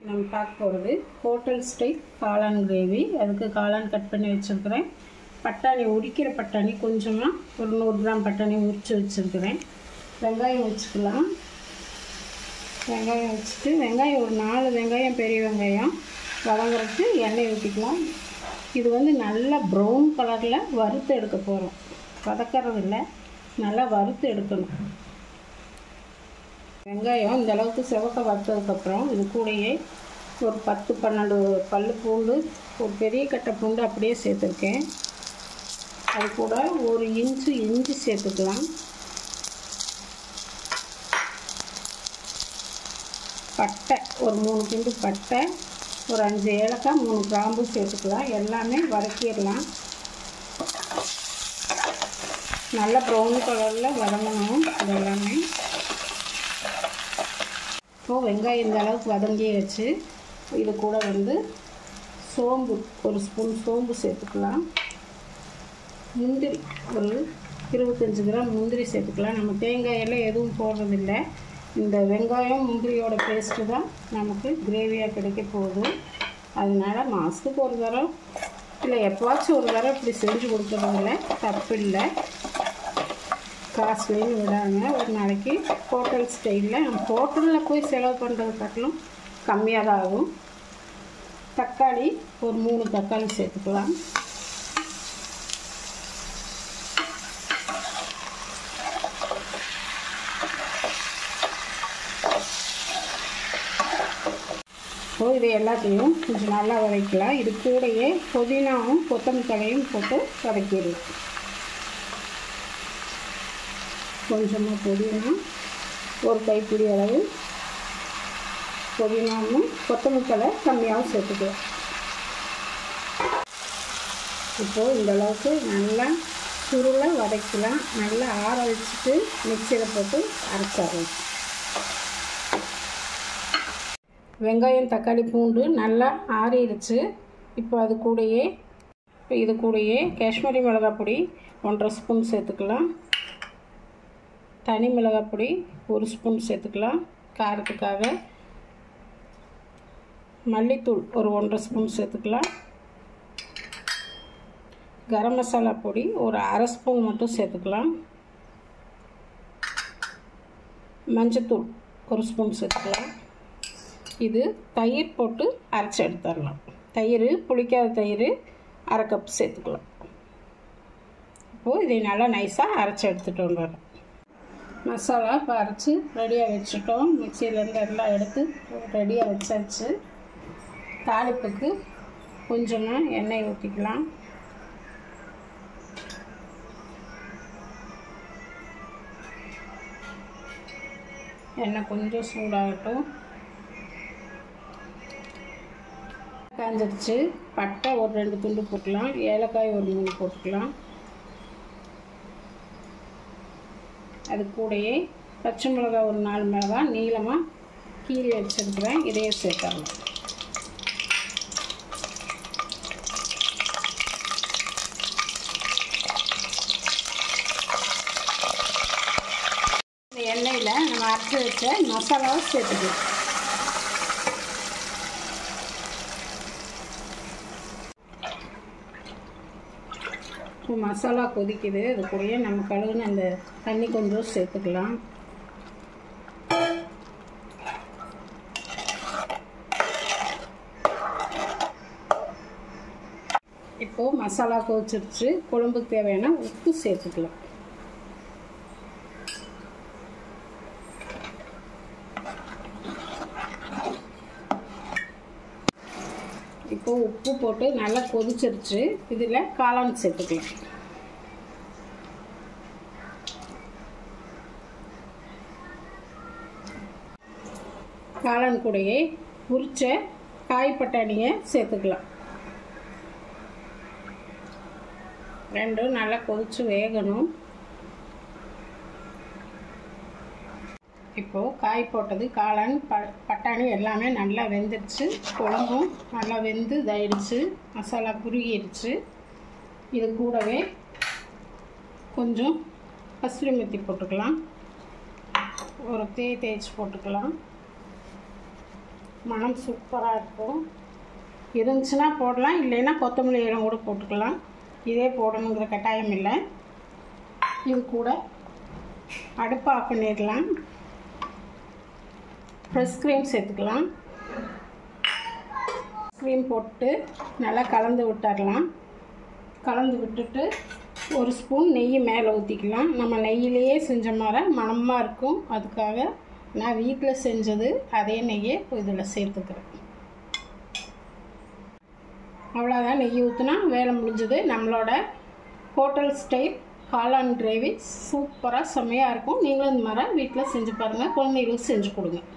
நம்ம பார்க்க போகிறது ஹோட்டல் ஸ்டைல் காளான் கிரேவி அதுக்கு காளான் கட் பண்ணி வச்சுருக்கிறேன் பட்டாணி உரிக்கிற பட்டாணி கொஞ்சமாக ஒரு நூறு கிராம் பட்டாணி உரித்து வச்சுருக்கிறேன் வெங்காயம் வச்சுக்கலாம் வெங்காயம் வச்சுட்டு வெங்காயம் ஒரு நாலு வெங்காயம் பெரிய வெங்காயம் வதங்குறதுக்கு எண்ணெய் ஊற்றிக்கலாம் இது வந்து நல்லா ப்ரௌன் கலரில் வறுத்து எடுக்க போகிறோம் வதக்கிறது இல்லை நல்லா வறுத்து எடுக்கணும் வெங்காயம் இந்த அளவுக்கு சிவக்க வறுத்ததுக்கப்புறம் இது கூடயே ஒரு பத்து பன்னெண்டு பல் பூண்டு ஒரு பெரிய கட்டை பூண்டு அப்படியே சேர்த்துருக்கேன் அது கூட ஒரு இன்ச்சு இஞ்சி சேர்த்துக்கலாம் பட்டை ஒரு மூணு துண்டு பட்டை ஒரு அஞ்சு ஏலக்காய் மூணு கிராம்பு சேர்த்துக்கலாம் எல்லாமே வதக்கிடலாம் நல்ல ப்ரௌன் கலரில் வதங்கணும் இது எல்லாமே இப்போது வெங்காயம் இந்த அளவுக்கு வதங்கி வச்சு இது கூட வந்து சோம்பு ஒரு ஸ்பூன் சோம்பு சேர்த்துக்கலாம் முந்திரி ஒரு இருபத்தஞ்சி கிராம் முந்திரி சேர்த்துக்கலாம் நம்ம தேங்காயெல்லாம் எதுவும் போடுறதில்ல இந்த வெங்காயம் முந்திரியோட பேஸ்ட்டு தான் நமக்கு கிரேவியாக கிடைக்க போகுது அதனால மாதத்துக்கு ஒரு தரம் இல்லை எப்போவாச்சும் ஒரு தரம் இப்படி செஞ்சு கொடுக்குறதில்ல தப்பு இல்லை காஸ்ட்லின்னு விடாங்க ஒரு நாளைக்கு ஹோட்டல் ஸ்டைலில் நம்ம ஹோட்டலில் போய் செலவு பண்ணுறது காட்டிலும் கம்மியாக தான் ஆகும் தக்காளி ஒரு மூணு தக்காளி சேர்த்துக்கலாம் ஸோ இது எல்லாத்தையும் கொஞ்சம் நல்லா வதக்கலாம் இது கூடயே புதினாவும் கொத்தமல்லி தலையும் போட்டு வதக்கிடுவோம் கொஞ்சமாக புதினா ஒரு கைப்பிடி அளவு புதினாவும் கொத்தமல்லி தலை கம்மியாகவும் சேர்த்துக்கலாம் இப்போது இந்த அளவுக்கு நல்லா சுருளை வதக்கலாம் நல்லா ஆற வச்சுட்டு மிக்சியில் போட்டு அரைச்சிடலாம் வெங்காயம் தக்காளி பூண்டு நல்லா ஆறிடுச்சு இப்போ அது கூடயே இப்போ இது கூடயே காஷ்மீரி மிளகாய் பொடி ஒன்றரை ஸ்பூன் சேர்த்துக்கலாம் தனி மிளகாய் பொடி ஒரு ஸ்பூன் சேர்த்துக்கலாம் காரத்துக்காக மல்லித்தூள் ஒரு ஒன்றரை ஸ்பூன் சேர்த்துக்கலாம் கரம் மசாலா பொடி ஒரு அரை ஸ்பூன் மட்டும் சேர்த்துக்கலாம் மஞ்சத்தூள் ஒரு ஸ்பூன் சேர்த்துக்கலாம் இது தயிர் போட்டு அரைச்சி எடுத்துடலாம் தயிர் புளிக்காத தயிர் அரை கப் சேர்த்துக்கலாம் இப்போது இதை நல்லா நைஸாக அரைச்சி எடுத்துகிட்டு வந்துடுறோம் மசாலா இப்போ அரைச்சி ரெடியாக வச்சுட்டோம் மிக்சியிலேருந்து எல்லாம் எடுத்து ரெடியாக வச்சாச்சு தாளிப்புக்கு கொஞ்சமாக எண்ணெய் ஊற்றிக்கலாம் எண்ணெய் கொஞ்சம் சூடாகட்டும் காஞ்சிருச்சு பட்டை ஒரு ரெண்டு துண்டு போட்டுக்கலாம் ஏலக்காய் ஒரு மூணு போட்டுக்கலாம் அது கூடயே பச்சை மிளகாய் ஒரு நாலு மிளகாய் நீளமாக கீழே வச்சுருக்குறேன் இதையே சேர்த்துடலாம் இந்த எண்ணெயில் நம்ம அரைச்சி வச்ச மசாலாவை சேர்த்துக்கலாம் இப்போ மசாலா கொதிக்குது அது கூடயே நம்ம கழுகுன அந்த தண்ணி கொஞ்சம் சேர்த்துக்கலாம் இப்போது மசாலா கொதிச்சிருச்சு குழம்புக்கு தேவையான உப்பு சேர்த்துக்கலாம் இப்போ உப்பு போட்டு நல்லா கொதிச்சிருச்சு இதில் காளான் சேர்த்துக்கலாம் காளான் கூடயே உரிச்ச காய் பட்டாணியை சேர்த்துக்கலாம் ரெண்டும் நல்லா கொதித்து வேகணும் இப்போது காய் போட்டது காளான் ப பட்டாணி எல்லாமே நல்லா வெந்துடுச்சு குழம்பும் நல்லா வெந்து இதாயிடுச்சு மசாலா குறுகிடுச்சு இது கூடவே கொஞ்சம் கஸ்தூரி மெத்தி போட்டுக்கலாம் ஒரு தேய் தேய்ச்சி போட்டுக்கலாம் மனம் சூப்பராக இருக்கும் இருந்துச்சுன்னா போடலாம் இல்லைன்னா கொத்தமல்லி இடம் கூட போட்டுக்கலாம் இதே போடணுங்கிற கட்டாயம் இல்லை இது கூட அடுப்பு ஆஃப் பண்ணிடலாம் ஃப்ரெஷ் க்ரீம் சேர்த்துக்கலாம் க்ரீம் போட்டு நல்லா கலந்து விட்டுடலாம் கலந்து விட்டுட்டு ஒரு ஸ்பூன் நெய் மேலே ஊற்றிக்கலாம் நம்ம நெய்யிலேயே செஞ்ச மாதிரி மணமாக இருக்கும் அதுக்காக நான் வீட்டில் செஞ்சது அதே நெய்யை இதில் சேர்த்துக்கிறேன் அவ்வளோதான் நெய் ஊற்றினா வேலை முடிஞ்சது நம்மளோட ஹோட்டல் ஸ்டைல் காளான் கிரேவி சூப்பராக செம்மையாக இருக்கும் நீங்களும் இந்த மாதிரி வீட்டில் செஞ்சு பாருங்கள் குழந்தைகளுக்கு செஞ்சு கொடுங்க